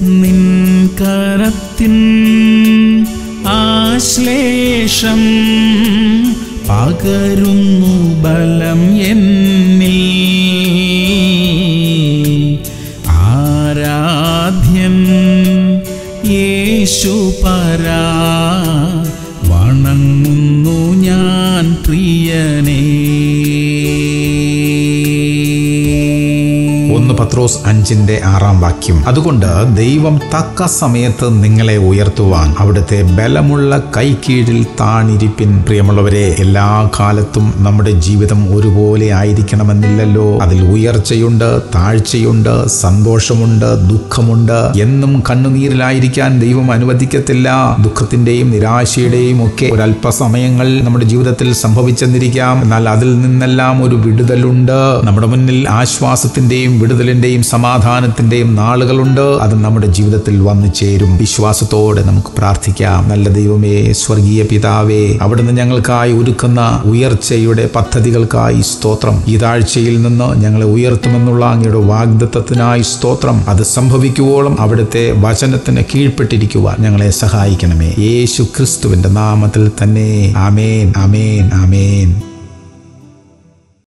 നിൻ കരത്തിൻ ആശ്ലേഷം പകരുന്നു ബലം എന്നിൽ ആരാധ്യൻ യേശു പരാ വണങ്ങുന്നു ഞാൻ പ്രിയനേ ഒന്ന് പത്രോസ് അഞ്ചിന്റെ ആറാം വാക്യം അതുകൊണ്ട് ദൈവം തക്ക സമയത്ത് നിങ്ങളെ ഉയർത്തുവാൻ അവിടുത്തെ ബലമുള്ള കൈക്കീഴിൽ താണിരിപ്പിൻ പ്രിയമുള്ളവരെ എല്ലാ കാലത്തും നമ്മുടെ ജീവിതം ഒരുപോലെ ആയിരിക്കണമെന്നില്ലല്ലോ അതിൽ ഉയർച്ചയുണ്ട് താഴ്ചയുണ്ട് സന്തോഷമുണ്ട് ദുഃഖമുണ്ട് എന്നും കണ്ണുനീരിലായിരിക്കാൻ ദൈവം അനുവദിക്കത്തില്ല ദുഃഖത്തിന്റെയും നിരാശയുടെയും ഒക്കെ ഒരല്പസമയങ്ങൾ നമ്മുടെ ജീവിതത്തിൽ സംഭവിച്ചെന്നിരിക്കാം എന്നാൽ അതിൽ നിന്നെല്ലാം ഒരു വിടുതലുണ്ട് നമ്മുടെ മുന്നിൽ ആശ്വാസത്തിന്റെയും വിടുതലിന്റെയും സമാധാനത്തിന്റെയും നാളുകളുണ്ട് അത് നമ്മുടെ ജീവിതത്തിൽ വന്നു ചേരും വിശ്വാസത്തോടെ നമുക്ക് പ്രാർത്ഥിക്കാം നല്ല ദൈവമേ സ്വർഗീയ പിതാവേ അവിടുന്ന് ഞങ്ങൾക്കായി ഒരുക്കുന്ന ഉയർച്ചയുടെ പദ്ധതികൾക്കായി സ്തോത്രം ഈ താഴ്ചയിൽ നിന്ന് ഞങ്ങളെ ഉയർത്തുമെന്നുള്ള അങ്ങയുടെ വാഗ്ദത്തത്തിനായി സ്തോത്രം അത് സംഭവിക്കുവോളം അവിടുത്തെ വചനത്തിന് കീഴ്പ്പെട്ടിരിക്കുവാൻ ഞങ്ങളെ സഹായിക്കണമേ യേശു ക്രിസ്തുവിന്റെ നാമത്തിൽ തന്നെ ആമേൻ ആമേൻ ആമേൻ